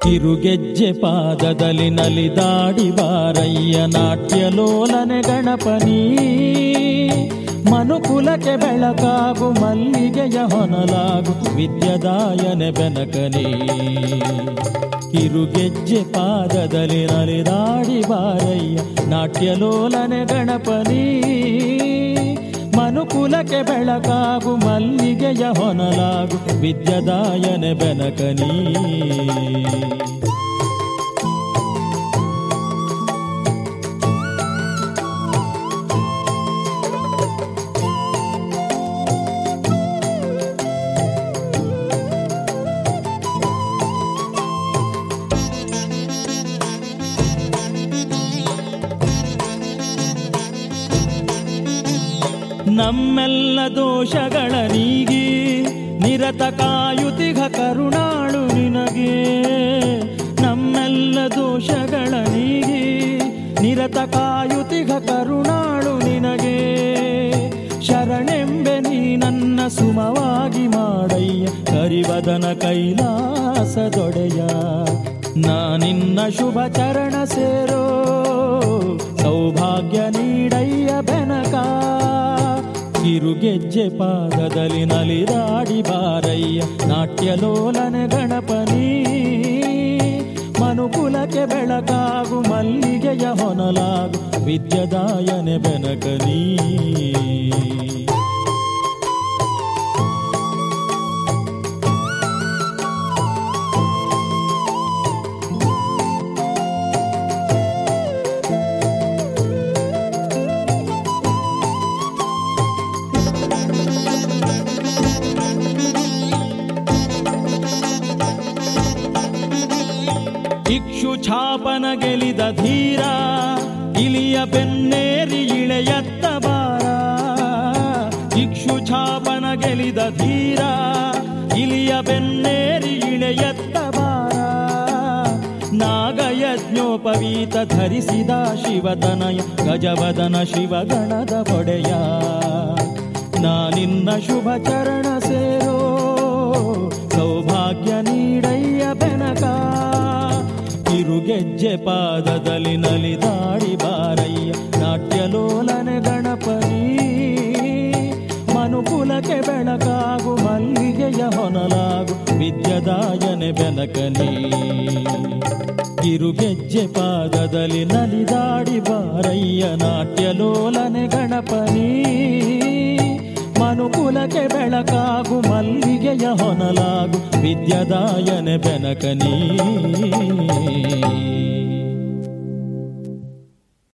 ಕಿರುಗೆಜ್ಜೆ ಪಾದದಲ್ಲಿ ನಲಿದಾಡಿ ಬಾರಯ್ಯ ನಾಟ್ಯಲೋಲನೆ ಗಣಪನಿ ಮನುಕುಲಕ್ಕೆ ಬೆಳಕಾಗು ಮಲ್ಲಿಗೆಯ ಹೊನಲಾಗು ವಿದ್ಯದಾಯನೆ ಬೆನಕನಿ ಕಿರುಗೆಜ್ಜೆ ಪಾದದಲ್ಲಿ ನಲಿದಾಡಿ ಬಾರಯ್ಯ ನಾಟ್ಯಲೋಲನೆ ಗಣಪನಿ ಮನುಕುಲಕ್ಕೆ ಬೆಳಕಾಗು ಮಲ್ಲಿಗೆಯ ಹೊನಲಾಗು ವಿದ್ಯದಾಯನೆ ಬೆನಕನಿ ನಮ್ಮೆಲ್ಲ ದೋಷಗಳ ನೀಗಿ ನಿರತ ಕಾಯುತಿಗ ಕರುಣಾಳು ನಿನಗೆ ನಮ್ಮೆಲ್ಲ ದೋಷಗಳ ನೀಗಿ ನಿರತ ಕಾಯುತಿಗ ಕರುಣಾಳು ನಿನಗೆ ಶರಣೆಂಬೆ ನೀ ನನ್ನ ಸುಮವಾಗಿ ಮಾಡಯ್ಯ ಕರಿವದನ ಕೈಲಾಸದೊಡೆಯ ನಾನಿನ್ನ ಶುಭ ಚರಣ ಸೇರೋ ಸೌಭಾಗ್ಯ ನೀಡಯ್ಯ ಬೆನಕ ಕಿರುಗೆಜ್ಜೆ ಪಾದದಲ್ಲಿ ನಲಿದಾಡಿ ಬಾರಯ್ಯ ನಾಟ್ಯಲೋಲನೆ ಗಣಪನಿ ಮನುಕುಲಕ್ಕೆ ಬೆಳಕಾಗು ಮಲ್ಲಿಗೆಯ ಹೊನಲಾಗು ವಿದ್ಯದಾಯನೆ ಬೆನಕನೀ ಇಕ್ಷು ಛಾಪನ ಗೆಲಿದ ಧೀರ ಇಲಿಯ ಬೆನ್ನೇರಿ ಇಳೆಯತ್ತ ಬಾರ ಇಕ್ಷು ಛಾಪನ ಗೆಲಿದ ಧೀರ ಇಲಿಯ ಬೆನ್ನೇರಿ ಇಳೆಯತ್ತ ಬಾರ ನಾಗಯಜ್ಞೋಪವೀತ ಧರಿಸಿದ ಶಿವತನಯ ಗಜವದನ ಶಿವಗಣದ ಒಡೆಯ ನಾನಿನ್ನ ಶುಭ ಚರಣ ಸೇರೋ ಸೌಭಾಗ್ಯ ನೀಡಯ್ಯ ಬೆನಕ ಕಿರುಗೆಜ್ಜೆ ಪಾದದಲ್ಲಿ ನಲಿದಾಡಿ ಬಾರಯ್ಯ ನಾಟ್ಯಲೋಲನೆ ಗಣಪನಿ ಮನುಕುಲಕ್ಕೆ ಬೆಳಕಾಗು ಮಲ್ಲಿಗೆಯ ಹೊನಲಾಗು ವಿದ್ಯದಾಯನೆ ಬೆನಕನಿ ಕಿರುಗೆಜ್ಜೆ ಪಾದದಲ್ಲಿ ನಲಿದಾಡಿ ಬಾರಯ್ಯ ನಾಟ್ಯಲೋಲನೆ ಗಣಪನಿ ಮನುಕುಲಕ್ಕೆ ಬೆಳಕಾಗು ಮಲ್ಲಿಗೆಯ ಹೊನಲಾಗು ವಿದ್ಯದಾಯನೆ ಬೆನಕನೀ